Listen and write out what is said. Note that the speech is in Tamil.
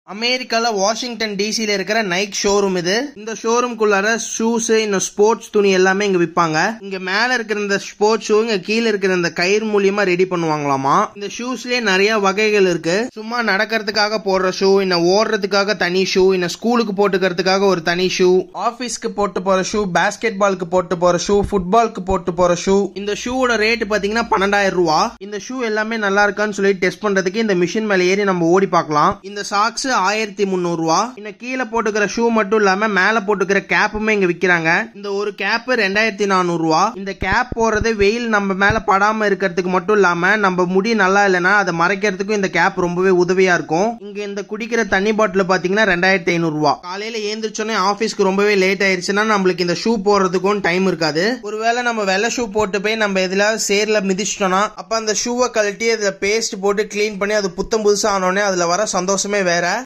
அமெரிக்கால வாஷிங்டன் டிசில இருக்கிற நைக் ஷோரூம் இது இந்த ஷோரூம்குள்ளார ஷூஸ் இந்த ஸ்போர்ட்ஸ் துணி எல்லாமே இங்க விற்பாங்க இங்க மேல இருக்கிற இந்த ஸ்போர்ட்ஸ் ஷூ இங்க கீழே இருக்கிற இந்த கயிறு மூலியமா ரெடி பண்ணுவாங்களாமா இந்த ஷூஸ்லயே நிறைய வகைகள் இருக்கு சும்மா நடக்கிறதுக்காக போடுற ஷூ இந்த ஓடுறதுக்காக தனி ஷூ இந்த ஸ்கூலுக்கு போட்டுக்கிறதுக்காக ஒரு தனி ஷூ ஆபீஸ்க்கு போட்டு போற ஷூ பாஸ்கெட் பாலுக்கு போட்டு போற ஷூ ஃபுட்பாலுக்கு போட்டு போற ஷூ இந்த ஷூவோட ரேட் பாத்தீங்கன்னா பன்னெண்டாயிரம் ரூபா இந்த ஷூ எல்லாமே நல்லா இருக்கான்னு சொல்லி டெஸ்ட் பண்றதுக்கு இந்த மிஷின் மேல ஏறி நம்ம ஓடி பார்க்கலாம் இந்த சாக்ஸ் ஆயிரத்தி முந்நூறு ரூபா இந்த கீழே போட்டுக்கிற ஷூ மட்டும் இல்லாம மேல போட்டுக்கிற கேப்புமே இங்க விக்கிறாங்க இந்த ஒரு கேப் ரெண்டாயிரத்தி நானூறு ரூபா இந்த கேப் போறது வெயில் நம்ம மேல படாம இருக்கிறதுக்கு மட்டும் இல்லாம நம்ம முடி நல்லா இல்லைன்னா அதை மறைக்கிறதுக்கும் இந்த கேப் ரொம்பவே உதவியா இருக்கும் இங்க இந்த குடிக்கிற தண்ணி பாட்டில் பாத்தீங்கன்னா ரெண்டாயிரத்தி ஐநூறு ரூபா காலையில ஏந்திரிச்சோன்னே ஆபீஸ்க்கு ரொம்பவே லேட் ஆயிருச்சுன்னா நம்மளுக்கு இந்த ஷூ போடுறதுக்கும் டைம் இருக்காது ஒருவேளை நம்ம வெள்ளை ஷூ போட்டு போய் நம்ம எதுல சேர்ல மிதிச்சிட்டோம்னா அப்ப அந்த ஷூவை கழட்டி அதுல பேஸ்ட் போட்டு க்ளீன் பண்ணி அது புத்தம் புதுசா ஆனோடனே அதுல வர சந்தோஷமே வேற